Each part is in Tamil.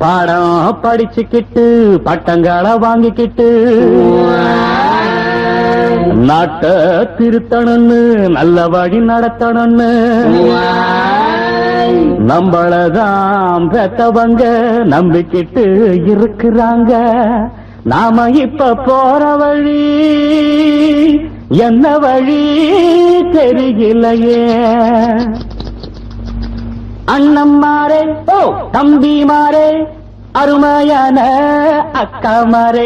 பாடம் படிச்சுக்கிட்டு பட்டங்களை வாங்கிக்கிட்டு நாட்ட திருத்தணும்னு நல்ல வழி நடத்தணும்னு நம்மளதான் பெத்தவங்க நம்பிக்கிட்டு இருக்கிறாங்க நாம இப்ப போற வழி என்ன வழி தெரியலையே அண்ணம்மாரே ஓ தம்பிமாரே அருமையான அக்காமாரே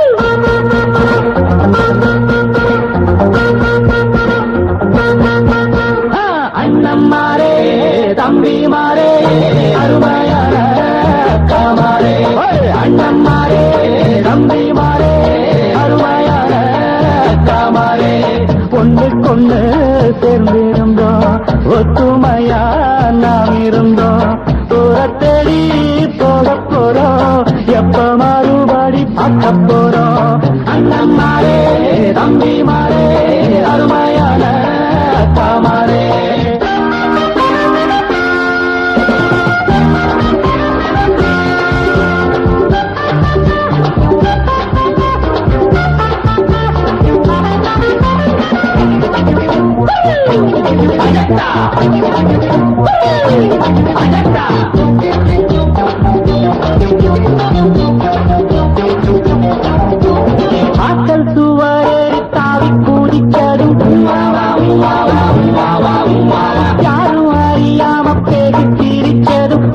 ஆ, அண்ணம்மாரே தம்பிமாரே அருமையான அக்காமாரே ஓய், அண்ணம்மாரே தம்பிமாரே அருமையான அக்காமாரே பொண்ணு கொண்டு சேர்ந்திருந்தோம் ஒத்துமையா நாம் இருந்தோம் தூரத்தேடி போக போறோம் எப்ப மறுபடி பார்க்க போறோம் அண்ணம்மாரே தம்பிமாரே அருமையான அக்காமாரே ஆக்கல் சுவரேறி தாவி குதிச்சதும் யாரும் அறியாம பேசி சிரிச்சதும்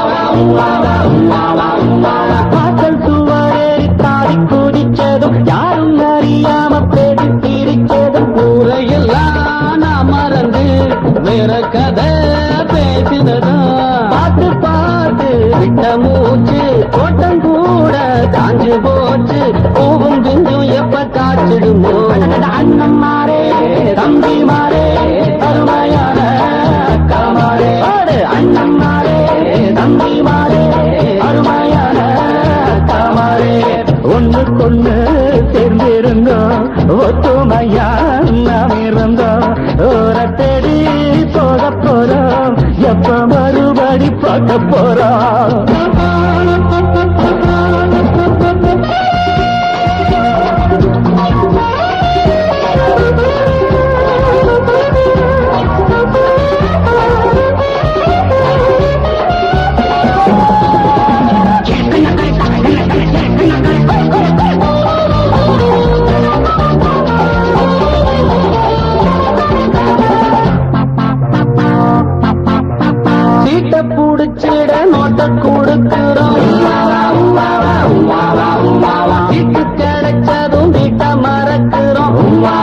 ஆக்கல் சுவரேறி தாவி குதிச்சதும் யாரும் அறியாம பேசி சிரிச்சதும் ஊரையெல்லாம் நான் மறந்து வேற கதை பேசினதும் பார்த்து பார்த்து விட்ட மூச்சு கோட்டம் கூட காஞ்சு போச்சு பூவும் குஞ்சும் எப்ப காய்ச்சிடுமோ அண்ணம்மாரே தம்பிமாரே அருமையான அக்காமாரே ஆடு அண்ணம்மாரே தம்பிமாரே அருமையான அக்காமாரே ஒண்ணுக்கொண்ணு சேர்ந்திருந்தோம் ஒத்துமையா நாம் இருந்தோம் ஓர தேடி போக போறோம் எப்ப மறுபடி பார்க்க போறோம் சீட்டை புடிச்சிட நோட்ட கொடுக்கிறோம் சீட்டு கிடைச்சதும் வீட்டை மறக்கிறோம்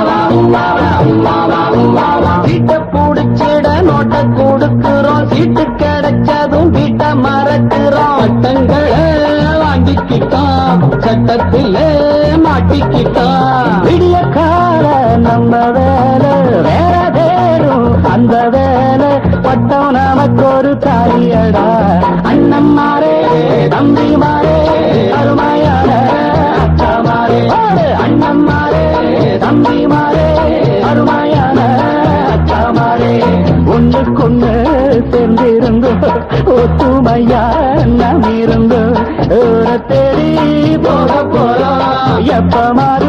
சீட்டை புடிச்சிட நோட்ட கொடுக்கிறோம் சீட்டு கிடைச்சதும் வீட்டை மறக்கிறோம் பட்டங்களை வாங்கிக்கிட்டோம் சட்டத்தில் மாட்டிக்கிட்டோம் விடிய கால நம்ம வேலை வேற வேறும் அந்த வேலை பட்டம் நமக்கு ஒரு தாரியடா அண்ணம்மாரே தம்பிமாரே அருமையான அக்காமாரே ஓடு அண்ணம்மாரே தம்பிமாரே அருமையான அக்காமாரே ஒண்ணுக்கொண்ணு சேர்ந்திருந்தோ ஒத்துமையா நாம் இருந்தோ தேடி போக போறோம் எப்ப மாறி